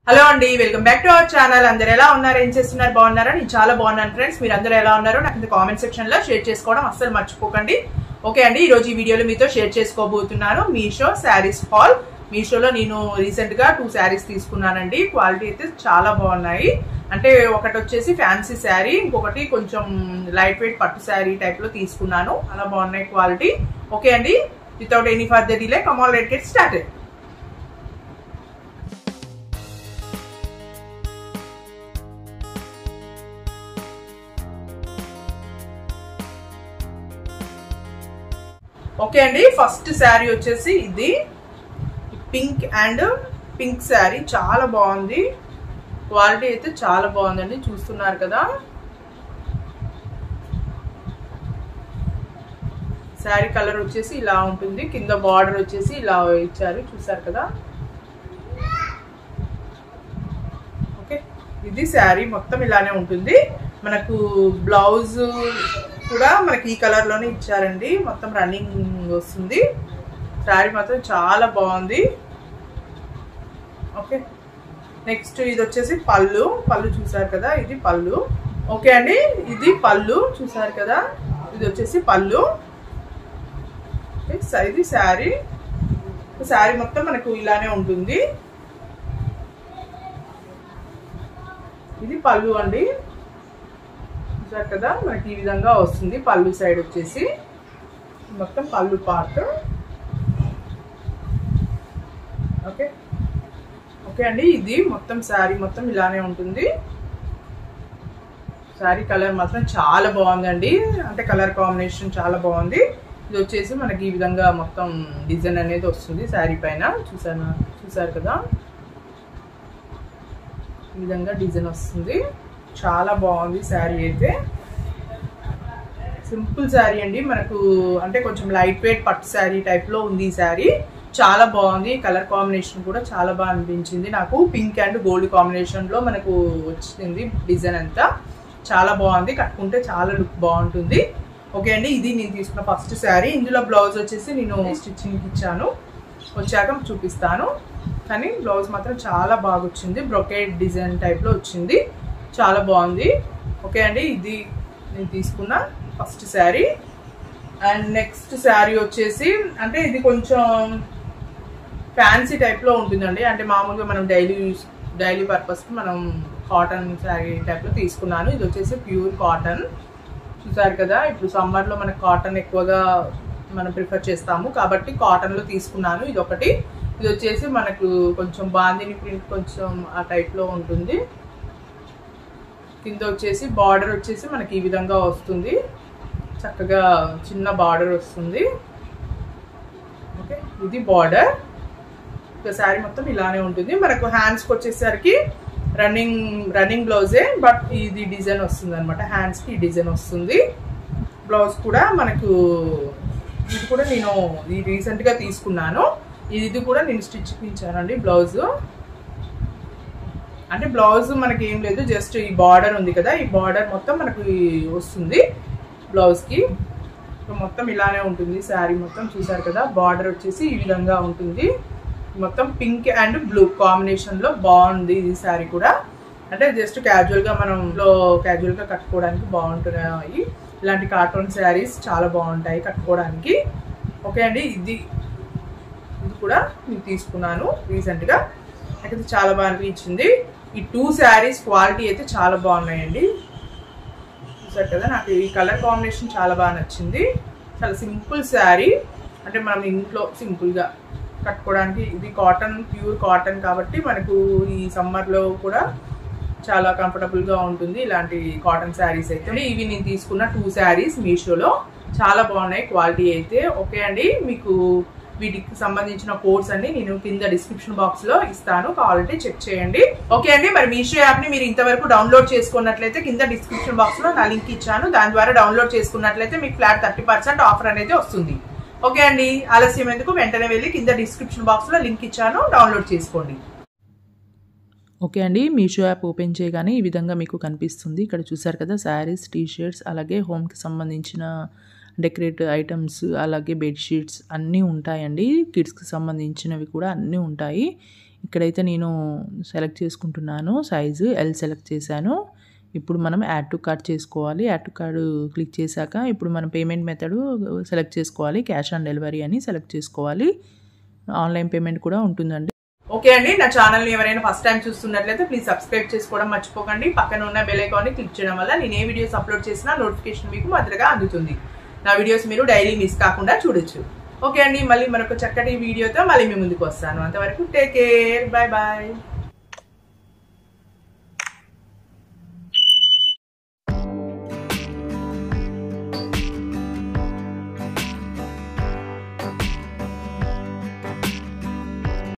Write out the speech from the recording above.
hello అండి welcome back to our channel అందరు ఎలా ఉన్నారు ఏం చేస్తున్నారు బాగున్నారా నేను చాలా బాగున్నాను ఫ్రెండ్స్ మీరు అందరూ ఎలా ఉన్నారో నాకు ఇంత కామెంట్ సెక్షన్ లో షేర్ చేసుకోవడం అస్సలు మర్చిపోకండి ఓకే అండి ఈ రోజు ఈ వీడియోలో మీతో షేర్ చేసుకోబోతున్నాను మీషో శారీస్ హాల్ మీషోలో నేను రీసెంట్ గా టూ శారీస్ తీసుకున్నానండి క్వాలిటీ అయితే చాలా బాగున్నాయి అంటే ఒకటి వచ్చేసి ఫ్యాన్సీ శారీ ఇంకొకటి కొంచెం లైట్ వెయిట్ పట్టు శారీ టైప్ లో తీసుకున్నాను చాలా బాగున్నాయి క్వాలిటీ ఓకే అండి వితౌట్ ఎనీ ఫర్దర్ డిలే కమాల్ రెడ్ గెట్ స్టార్టెడ్ ఓకే అండి ఫస్ట్ శారీ వచ్చేసి ఇది పింక్ అండ్ పింక్ శారీ చాలా బాగుంది క్వాలిటీ అయితే చాలా బాగుందండి చూస్తున్నారు కదా శారీ కలర్ వచ్చేసి ఇలా ఉంటుంది కింద బార్డర్ వచ్చేసి ఇలా ఇచ్చారు చూసారు కదా ఓకే ఇది శారీ మొత్తం ఇలానే ఉంటుంది మనకు బ్లౌజ్ కూడా మనకి ఈ కలర్ లోనే ఇచ్చారండి మొత్తం రన్నింగ్ వస్తుంది శారీ మాత్రం చాలా బాగుంది ఓకే నెక్స్ట్ ఇది వచ్చేసి పళ్ళు పళ్ళు చూసారు కదా ఇది పళ్ళు ఓకే అండి ఇది పళ్ళు చూసారు కదా ఇది వచ్చేసి పళ్ళు ఇది శారీ శారీ మొత్తం మనకు ఇలానే ఉంటుంది ఇది పళ్ళు అండి చూసారు కదా మనకి ఈ విధంగా వస్తుంది పళ్ళు సైడ్ వచ్చేసి మొత్తం పళ్ళు పార్ట్ ఓకే ఓకే అండి ఇది మొత్తం శారీ మొత్తం ఇలానే ఉంటుంది శారీ కలర్ మాత్రం చాలా బాగుందండి అంటే కలర్ కాంబినేషన్ చాలా బాగుంది ఇది వచ్చేసి మనకి ఈ విధంగా మొత్తం డిజైన్ అనేది వస్తుంది శారీ పైన చూసాను చూసారు కదా ఈ విధంగా డిజైన్ వస్తుంది చాలా బాగుంది శారీ అయితే సింపుల్ శారీ అండి మనకు అంటే కొంచెం లైట్ వెయిట్ పట్టు శారీ టైప్లో ఉంది ఈ శారీ చాలా బాగుంది కలర్ కాంబినేషన్ కూడా చాలా బాగా అనిపించింది నాకు పింక్ అండ్ గోల్డ్ కాంబినేషన్లో మనకు వచ్చింది డిజైన్ అంతా చాలా బాగుంది కట్టుకుంటే చాలా లుక్ బాగుంటుంది ఓకే అండి ఇది నేను తీసుకున్న ఫస్ట్ శారీ ఇందులో బ్లౌజ్ వచ్చేసి నేను స్టిచ్చింగ్ ఇచ్చాను వచ్చాక చూపిస్తాను కానీ బ్లౌజ్ మాత్రం చాలా బాగా వచ్చింది బ్రొకేట్ డిజైన్ టైప్లో వచ్చింది చాలా బాగుంది ఓకే అండి ఇది నేను తీసుకున్న first sari and next sari వచ్చేసి అంటే ఇది కొంచెం ఫ్యాన్సీ టైప్లో ఉంటుందండి అంటే మామూలుగా మనం డైలీ యూస్ డైలీ పర్పస్కి మనం కాటన్ శారీ టైప్లో తీసుకున్నాను ఇది వచ్చేసి ప్యూర్ కాటన్ చూసారు కదా ఇప్పుడు సమ్మర్లో మనకు కాటన్ ఎక్కువగా మనం ప్రిఫర్ చేస్తాము కాబట్టి కాటన్లో తీసుకున్నాను ఇది ఒకటి ఇది వచ్చేసి మనకు కొంచెం బాందిని ప్రింట్ కొంచెం ఆ టైప్లో ఉంటుంది కింద వచ్చేసి బార్డర్ వచ్చేసి మనకి ఈ విధంగా వస్తుంది చక్కగా చిన్న బార్డర్ వస్తుంది ఓకే ఇది బార్డర్ ఇక శారీ మొత్తం ఇలానే ఉంటుంది మనకు హ్యాండ్స్కి వచ్చేసరికి రన్నింగ్ రన్నింగ్ బ్లౌజే బట్ ఇది డిజైన్ వస్తుంది అనమాట హ్యాండ్స్కి ఈ డిజైన్ వస్తుంది బ్లౌజ్ కూడా మనకు ఇది కూడా నేను ఇది రీసెంట్గా తీసుకున్నాను ఇది కూడా నేను స్టిచ్ ఇచ్చానండి బ్లౌజ్ అంటే బ్లౌజ్ మనకి ఏం లేదు జస్ట్ ఈ బార్డర్ ఉంది కదా ఈ బార్డర్ మొత్తం మనకు వస్తుంది బ్లౌజ్కి మొత్తం ఇలానే ఉంటుంది శారీ మొత్తం చూసారు కదా బార్డర్ వచ్చేసి ఈ విధంగా ఉంటుంది మొత్తం పింక్ అండ్ బ్లూ కాంబినేషన్లో బాగుంది ఈ శారీ కూడా అంటే జస్ట్ క్యాజువల్గా మనం లో క్యాజువల్గా కట్టుకోవడానికి బాగుంటున్నాయి ఇలాంటి కార్టూన్ శారీస్ చాలా బాగుంటాయి కట్టుకోవడానికి ఓకే అండి ఇది ఇది కూడా నేను తీసుకున్నాను రీసెంట్గా నాకైతే చాలా బాగా అనిపించింది ఈ టూ శారీస్ క్వాలిటీ అయితే చాలా బాగున్నాయండి చూసారు కదా నాకు ఈ కలర్ కాంబినేషన్ చాలా బాగా నచ్చింది చాలా సింపుల్ శారీ అంటే మనం ఇంట్లో సింపుల్గా కట్టుకోవడానికి ఇది కాటన్ ప్యూర్ కాటన్ కాబట్టి మనకు ఈ సమ్మర్లో కూడా చాలా కంఫర్టబుల్గా ఉంటుంది ఇలాంటి కాటన్ శారీస్ అయితే ఇవి నేను తీసుకున్న టూ శారీస్ మీషోలో చాలా బాగున్నాయి క్వాలిటీ అయితే ఓకే అండి మీకు వీటికి సంబంధించిన కోడ్స్ అన్ని నేను కింద డిస్క్రిప్షన్ బాక్స్ లో ఇస్తాను కావాలంటే చెక్ చేయండి ఓకే అండి మరి మీషో యాప్ ని మీరు ఇంతవరకు డౌన్లోడ్ చేసుకున్నట్లయితే కింద డిస్క్రిప్షన్ బాక్స్ లో నా లింక్ ఇచ్చాను దాని ద్వారా డౌన్లోడ్ చేసుకున్నట్లయితే మీకు ఫ్లాట్ థర్టీ పర్సెంట్ ఆఫర్ అనేది వస్తుంది ఓకే అండి ఆలస్యం ఎందుకు వెంటనే వెళ్ళి కింద డిస్క్రిప్షన్ బాక్స్ లో లింక్ ఇచ్చాను డౌన్లోడ్ చేసుకోండి ఓకే అండి మీషో యాప్ ఓపెన్ చేయగానే ఈ విధంగా మీకు కనిపిస్తుంది ఇక్కడ చూసారు కదా శారీస్ టీ షర్ట్స్ అలాగే హోమ్కి సంబంధించిన డెకరేట్ ఐటమ్స్ అలాగే బెడ్షీట్స్ అన్నీ ఉంటాయండి కిడ్స్కి సంబంధించినవి కూడా అన్నీ ఉంటాయి ఇక్కడైతే నేను సెలెక్ట్ చేసుకుంటున్నాను సైజు ఎల్ సెలెక్ట్ చేశాను ఇప్పుడు మనం యాడ్ టు కార్డ్ చేసుకోవాలి యాడ్ టు కార్డు క్లిక్ చేశాక ఇప్పుడు మనం పేమెంట్ మెథడ్ సెలెక్ట్ చేసుకోవాలి క్యాష్ ఆన్ డెలివరీ అని సెలెక్ట్ చేసుకోవాలి ఆన్లైన్ పేమెంట్ కూడా ఉంటుందండి ఓకే అండి నా ఛానల్ని ఎవరైనా ఫస్ట్ టైం చూస్తున్నట్లయితే ప్లీజ్ సబ్స్క్రైబ్ చేసుకోవడం మర్చిపోకండి పక్కన ఉన్న బెల్ ఐకాన్ని క్లిక్ చేయడం వల్ల నేను ఏ వీడియోస్ అప్లోడ్ చేసినా నోటిఫికేషన్ మీకు మొదటగా అందుతుంది నా వీడియోస్ మీరు డైలీ మిస్ కాకుండా చూడొచ్చు ఓకే అండి మళ్ళీ మరొక చక్కటి వీడియోతో మళ్ళీ మీ ముందుకు వస్తాను అంతవరకు టేక్ కేర్ బాయ్ బాయ్